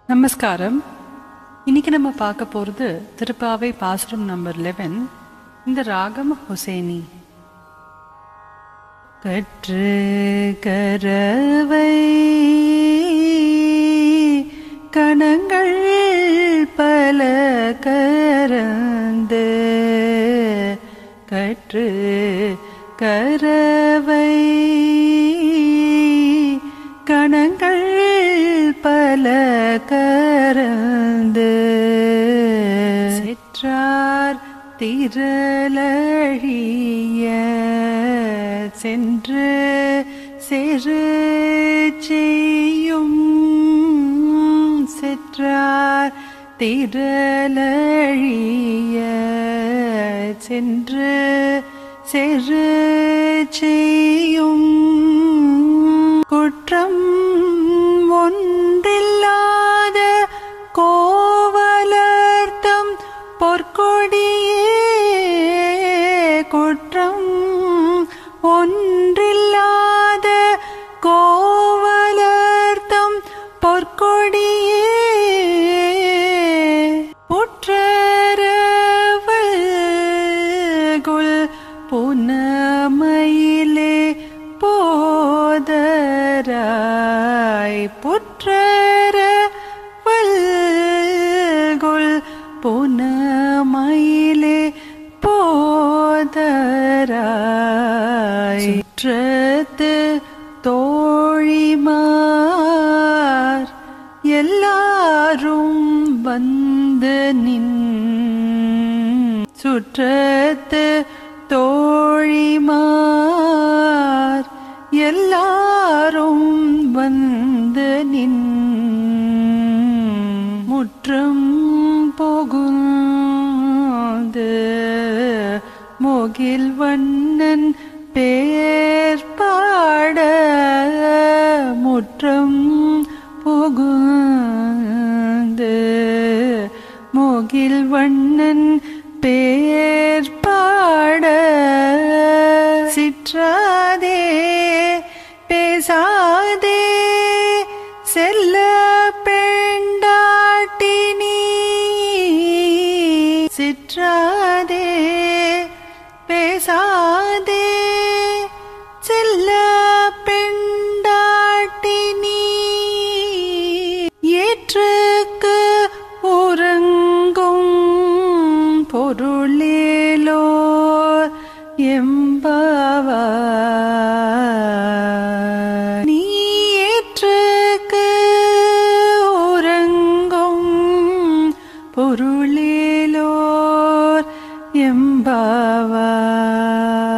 நமஸ்காரம் இன்னைக்கு நம்ம பார்க்க போகிறது திருப்பாவை பாசுரம் நம்பர் லெவன் இந்த ராகம் ஹுசேனி கற்று கரவை கணங்கள் பல கரந்து கற்று கரவை கணங்கள் பல கரந்து செற்றார் திரளழிய சென்று செரு செய்யும் செற்றார் திரளழிய சென்று செரு செய்யும் குற்றம் ஒன்றில்லாத கோவலர்த்தம் பொற்கொடியே குற்றம் ஒன்றில்லாத கோவலர்த்தம் பொற்கொடியே புற்றரவல்குல் புனமையிலே போதராய் புற்றர வல்குல் புனமையிலே போதராய் சுற்றத்து தோழிமார் எல்லாரும் வந்து நின் சுற்றத்து தோழிமார் எல்லாரும் வந்து நின் முற்றம் போகுந்து முகில் வண்ணன் பேர் பாட முற்றம் புகுந்து முகில் வண்ணன் பேர் பாட சிற்றாதே பேசாதே செல்ல பெண்டாட்டினி சிற்றாதே பேசாதே செல்ல பெண்டாட்டினி ஏற்றுக்கு உறங்கும் பொருளேலோ எம்பவா நீ ஏற்றுக்கு உறங்கும் பொருளேலோர் எம்பவா